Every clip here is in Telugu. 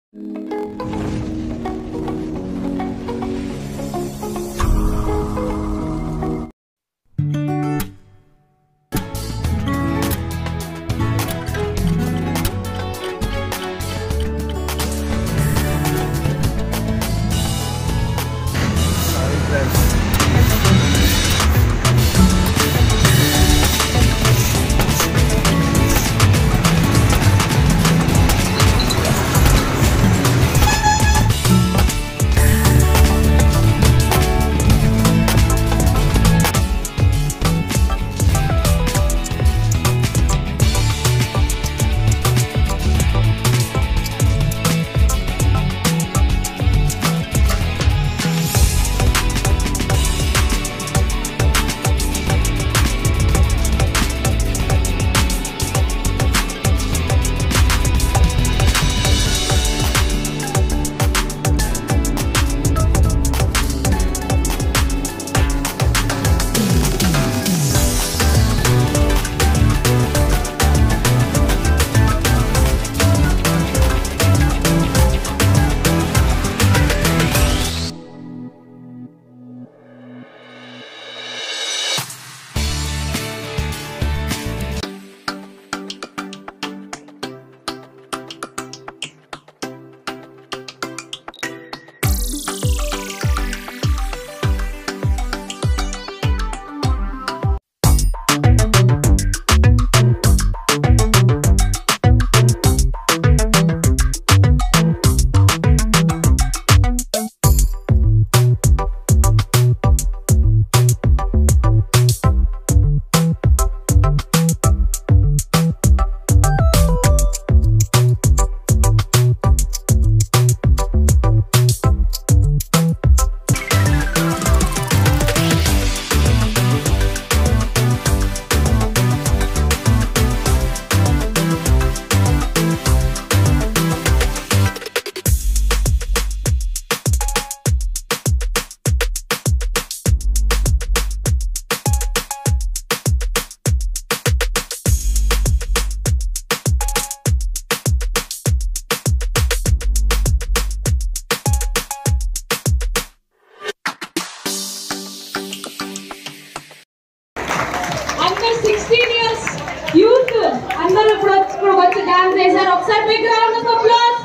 అండర్ సిక్స్టీన్ ఇయర్స్ యూత్ అందరూ ఇప్పుడు వచ్చి ఇప్పుడు వచ్చి డాన్స్ చేశారు ఒకసారి big round of applause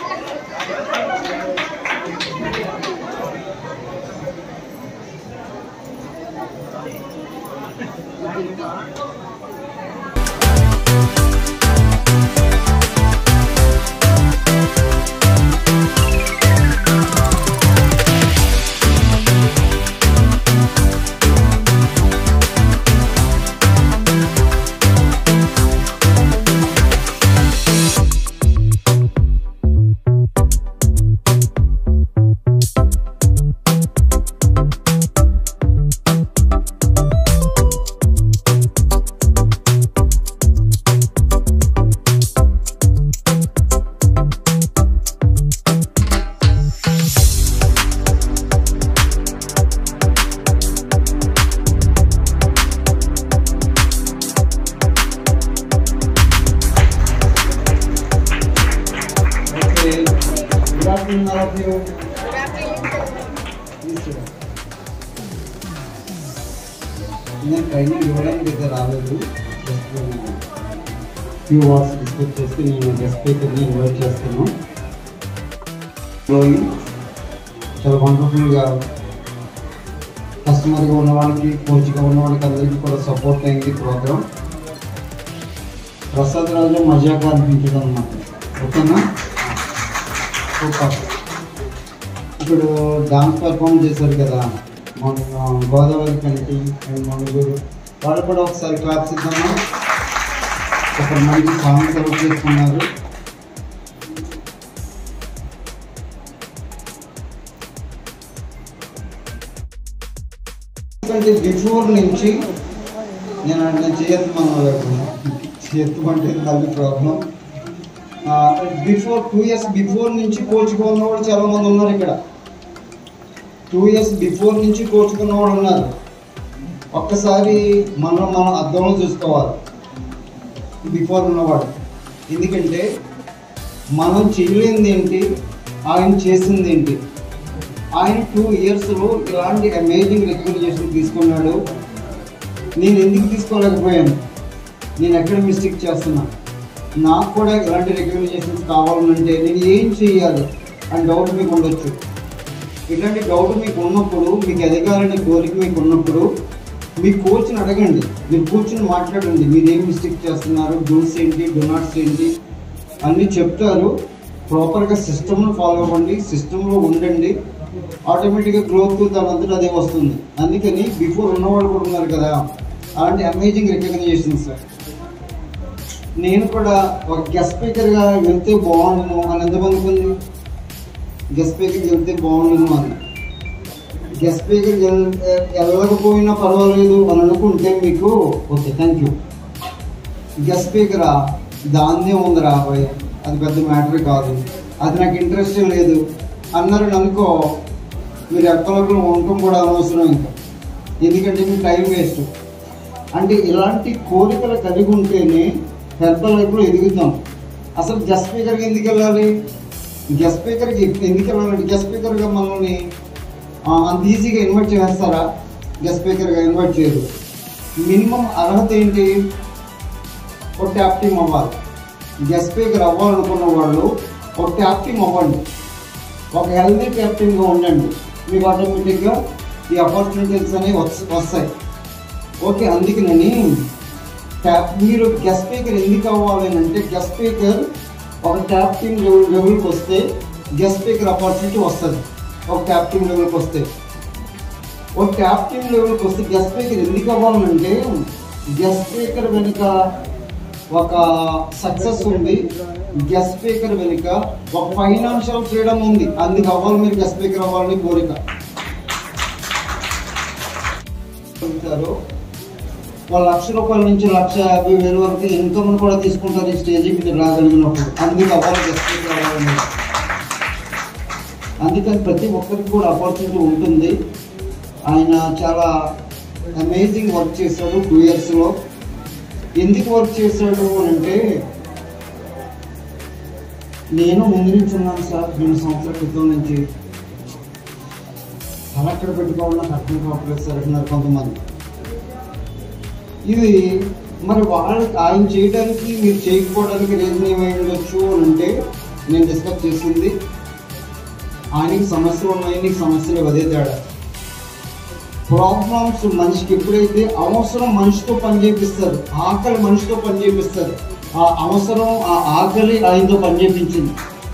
Okay. Good afternoon, all of you. Please sit down. నేను ట్రైనింగ్ ఇవ్వడానికి అయితే రాలేదు జస్ట్ ఫ్యూ వర్డ్స్ డిస్కస్ చేసి నేను గెస్ట్ స్పీకర్ని ఇన్వైట్ చేస్తాను గ్రోయింగ్ చాలా వండర్ఫుల్గా కస్టమర్గా ఉన్న వాళ్ళకి కోచ్గా ఉన్న వాళ్ళకి అందరికీ కూడా సపోర్ట్ అయింది ప్రోగ్రామ్ ప్రసాద్ రాజు మజాగా అనిపించదు అనమాట ఓకేనా సూపర్ ఇప్పుడు డాన్స్ పర్ఫామ్ చేశారు కదా మన గోదావరి కంటి అండ్ మనుగురు వాళ్ళు కూడా ఒకసారి క్లాప్స్ ఇద్దామా ఒక మంచి సాంగ్ సెలెక్ట్ చేసుకున్నారు ఎందుకంటే బిఫోర్ నుంచి నేను అంటే చేయొద్దు మనం చేయొద్దు అంటే మళ్ళీ problem before two years before నుంచి కోచ్గా ఉన్నవాళ్ళు చాలా మంది ఉన్నారు ఇక్కడ టూ ఇయర్స్ బిఫోర్ నుంచి కోచ్గా ఉన్నవాళ్ళు ఉన్నారు ఒక్కసారి మనం మనం అర్థంలో చూసుకోవాలి బిఫోర్ ఉన్నవాడు ఎందుకంటే మనం చేయలేనిది ఏంటి ఆయన చేసింది ఏంటి ఆయన టూ ఇయర్స్లో ఇలాంటి అమేజింగ్ రికగ్నిషన్ తీసుకున్నాడు నేను ఎందుకు తీసుకోలేకపోయాను నేను ఎక్కడ మిస్టేక్ చేస్తున్నా నాకు కూడా ఇలాంటి రికగ్నిషన్స్ కావాలంటే నేను ఏం చేయాలి అని డౌట్ మీకు ఉండొచ్చు ఇలాంటి డౌట్ మీకు ఉన్నప్పుడు మీకు ఎదగాలనే కోరిక మీకు ఉన్నప్పుడు మీ కోచ్ని అడగండి మీరు కూర్చుని మాట్లాడండి మీరు ఏం మిస్టేక్ చేస్తున్నారు డూస్ ఏంటి డొనాట్స్ ఏంటి అన్నీ చెప్తారు ప్రాపర్గా సిస్టమ్ను ఫాలో అవ్వండి సిస్టంలో ఉండండి ఆటోమేటిక్గా గ్రోత్ దాని అంతటా అదే వస్తుంది అందుకని బిఫోర్ ఉన్నవాళ్ళు కూడా ఉన్నారు కదా అలాంటి అమేజింగ్ రికగ్నైజేషన్స్ నేను కూడా ఒక గెస్ట్ స్పీకర్గా వెళ్తే బాగుండును అని ఎంతమందికి ఉంది గెస్ట్ స్పీకర్కి వెళ్తే బాగుండును అని గెస్ట్ స్పీకర్ వెళ్ళకపోయినా పర్వాలేదు అని అనుకుంటే మీకు ఓకే థ్యాంక్ యూ గెస్ట్ స్పీకరా దాన్నే ఉంది రాబోయే అది పెద్ద మ్యాటర్ కాదు అది నాకు ఇంట్రెస్ట్ లేదు అన్నారు అనుకో మీరు ఎక్కడొక్కరు ఉండటం కూడా అనవసరం ఇంకా ఎందుకంటే మీ టైం వేస్ట్ అంటే ఇలాంటి కోరికలు కలిగి ఉంటేనే పెద్ద లైఫ్లో ఎదుగుతాం అసలు గెస్ట్ స్పీకర్కి ఎందుకు వెళ్ళాలి గెస్ట్ స్పీకర్కి ఎందుకు వెళ్ళాలంటే గెస్ట్ స్పీకర్గా మనల్ని ఆ, అంత ఈజీగా ఇన్వైట్ చేస్తారా గెస్ట్ స్పీకర్గా ఇన్వైట్ చేయరు మినిమం అర్హత ఏంటి ఒక ట్యాప్ టీమ్ అవ్వాలి గెస్ట్ స్పీకర్ అవ్వాలనుకున్న వాళ్ళు ఒక ట్యాప్ టీమ్ అవ్వండి ఒక హెల్దీ ట్యాప్ టీమ్గా ఉండండి మీకు ఆటోమేటిక్గా ఈ ఆపర్చునిటీస్ అనేవి వస్- వస్తాయి ఓకే అందుకనని ట్యాప్ మీరు గెస్ట్ స్పీకర్ ఎందుకు అవ్వాలి అని అంటే గెస్ట్ స్పీకర్ ఒక ట్యాప్ టీమ్ లెవెల్ లెవెల్కి వస్తే గెస్ట్ స్పీకర్ ఆపర్చునిటీ వస్తుంది ఒక ట్యాప్ టీమ్ లెవెల్కి వస్తే ఒక ట్యాప్ టీమ్ లెవెల్కి వస్తే గెస్ట్ స్పీకర్ ఎందుకు అవ్వాలంటే గెస్ట్ స్పీకర్ వెనుక ఒక సక్సెస్ ఉంది గెస్ట్ స్పీకర్ వెనుక ఒక ఫైనాన్షియల్ ఫ్రీడమ్ ఉంది అందుకు అవ్వాలి మీరు గెస్ట్ స్పీకర్ అవ్వాలని కోరిక చెప్తారు వాళ్ళు లక్ష రూపాయల నుంచి లక్ష యాభై వేల వరకు ఇన్కమ్ కూడా తీసుకుంటారు ఈ స్టేజ్కి మీరు రాగలిగినప్పుడు అందుకు అవ్వాలి గెస్ట్ స్పీకర్ అవ్వాలని అందుకని ప్రతి ఒక్కరికి కూడా ఆపర్చునిటీ ఉంటుంది ఆయన చాలా అమేజింగ్ వర్క్ చేశాడు టూ ఇయర్స్లో ఎందుకు వర్క్ చేశాడు అని అంటే నేను ముందు నుంచి ఉన్నాను సార్ రెండు సంవత్సరాల క్రితం నుంచి కలెక్టర్ పెట్టుకోవాలన్నా కట్టడం కావట్లేదు సార్ అంటున్నారు కొంతమంది ఇది మరి వాళ్ళకి ఆయన చేయడానికి మీరు చేయకపోవడానికి రీజన్ ఏమై ఉండొచ్చు అని అంటే నేను డిస్కస్ చేసింది ఆయనకి సమస్యలు ఉన్నాయి నీకు సమస్యలు అదే తేడా ప్రాబ్లమ్స్ మనిషికి ఎప్పుడైతే అవసరం మనిషితో పని చేపిస్తారు ఆకలి మనిషితో పని చేపిస్తారు ఆ అవసరం ఆ ఆకలి ఆయనతో పని చేపించింది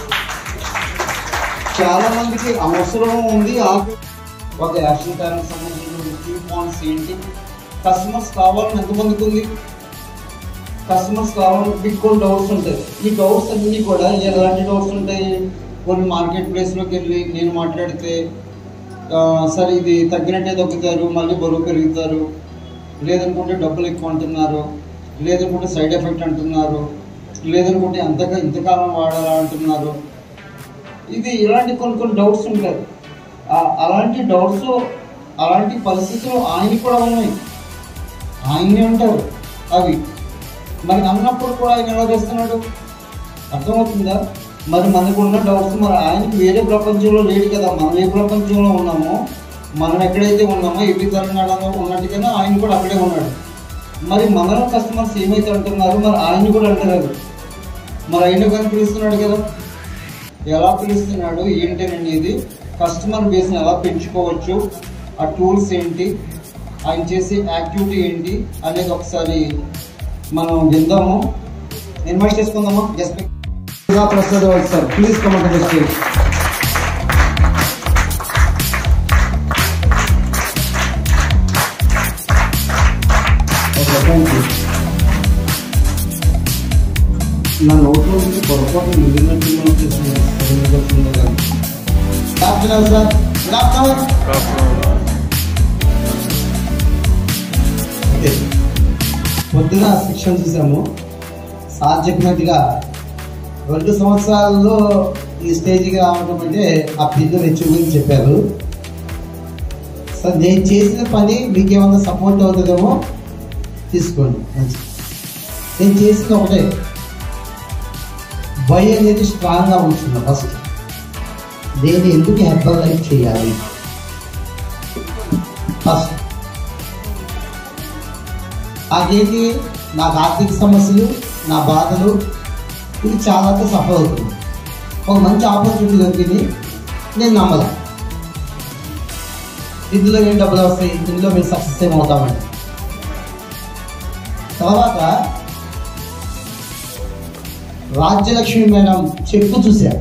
చాలా మందికి అవసరం ఉంది ఆకలి ఒక యాక్షన్ ప్లాన్ సంబంధించిన కీ పాయింట్స్ ఏంటి కస్టమర్స్ కావాలని ఎంతమందికి ఉంది కస్టమర్స్ కావాలని మీకు కొన్ని డౌట్స్ ఉంటాయి ఈ డౌట్స్ అన్నీ కూడా ఎలాంటి డౌట్స్ ఉంటాయి కొన్ని మార్కెట్ ప్లేస్లోకి వెళ్ళి నేను మాట్లాడితే ఆ, సరే ఇది తగ్గినట్టే తగ్గుతారు మళ్ళీ బరువు పెరుగుతారు లేదనుకుంటే డబ్బులు ఎక్కువ అంటున్నారు లేదనుకుంటే సైడ్ ఎఫెక్ట్ అంటున్నారు లేదనుకుంటే అంతగా ఇంతకాలం వాడాలా అంటున్నారు ఇది ఇలాంటి కొన్ని కొన్ని డౌట్స్ ఉంటాయి ఆ- అలాంటి డౌట్స్ అలాంటి పరిస్థితులు ఆయన కూడా ఉన్నాయి ఆయనే ఉంటారు అవి మరి అన్నప్పుడు కూడా ఆయన ఎలా చేస్తున్నాడు అర్థమవుతుందా మరి మనకున్న డౌట్స్ మరి ఆయనకి వేరే ప్రపంచంలో లేడు కదా మనం ఏ ప్రపంచంలో ఉన్నామో మనం ఎక్కడైతే ఉన్నామో ఏపీ తెలంగాణలో ఉన్నట్టుగానే ఆయన కూడా అక్కడే ఉన్నాడు మరి మన కస్టమర్స్ ఏమైతే అంటున్నారో మరి ఆయన కూడా అంటున్నారు మరి ఆయన కానీ పిలుస్తున్నాడు కదా ఎలా పిలుస్తున్నాడు ఏంటి అనేది కస్టమర్ బేస్ని ఎలా పెంచుకోవచ్చు ఆ టూల్స్ ఏంటి ఆయన చేసే యాక్టివిటీ ఏంటి అనేది ఒకసారి మనం విందాము ఇన్వైట్ చేసుకుందామా just Prasad sir please come to the stage okay thank you నా నోట్లో నుంచి పొరపాటు మిగిలినట్టు వచ్చేసింది సార్ గుడ్ ఆఫ్టర్నూన్ ఓకే పొద్దున శిక్షణ చూసాము సార్ చెప్పినట్టుగా రెండు సంవత్సరాల్లో ఈ స్టేజ్కి రావడం అంటే ఆ పిల్లలు వచ్చి గురించి చెప్పారు సార్ నేను చేసిన పని మీకు ఏమన్నా సపోర్ట్ అవుతుందేమో తీసుకోండి మంచిది. నేను చేసింది ఒకటే వై అనేది స్ట్రాంగ్గా ఉంచుతున్నా ఫస్ట్ దేని ఎందుకు హెర్బల్ లైఫ్ చేయాలి ఫస్ట్ అదేంటి నాకు ఆర్థిక సమస్యలు నా బాధలు ఇది చాలా సఫర్ అవుతుంది ఒక మంచి ఆపర్చునిటీ దొరికింది నేను నమ్మదా ఇందులో ఏం డబ్బులు వస్తాయి ఇందులో మీరు సక్సెస్ ఏమవుతామండి తర్వాత రాజ్యలక్ష్మి మేడం చెప్పు చూశారు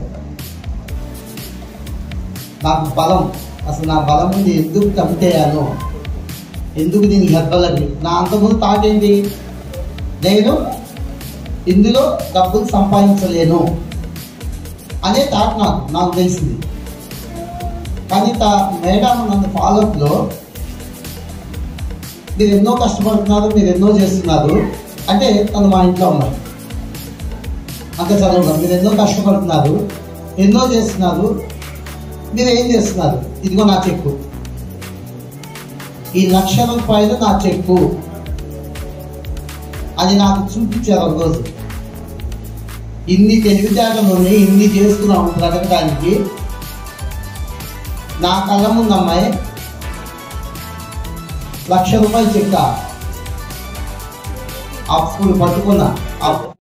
నాకు బలం అసలు నా బలం ఉంది ఎందుకు కమిటేయాను ఎందుకు దీనికి హెబ్బలని నా అంతకుముందు థాట్ ఏంటి నేను ఇందులో డబ్బులు సంపాదించలేను అనే థాట్ నాకు నాకు తెలిసింది కానీ తా మేడం నన్ను ఫాలోఅప్లో మీరు ఎన్నో కష్టపడుతున్నారు మీరు ఎన్నో చేస్తున్నారు అంటే తను మా ఇంట్లో ఉన్నారు అంతే చదువుగా మీరు ఎన్నో కష్టపడుతున్నారు ఎన్నో చేస్తున్నారు మీరు ఏం చేస్తున్నారు ఇదిగో నా చెక్కు ఈ లక్ష రూపాయలు నా చెక్కు అది నాకు చూపించారు ఒక రోజు ఇన్ని తెలివితేటలు ఉన్నాయి ఇన్ని చేస్తున్నాం బ్రతకడానికి నా కళ్ళ ముందు అమ్మాయి లక్ష రూపాయలు చెక్క అప్పుడు పట్టుకున్నా అప్-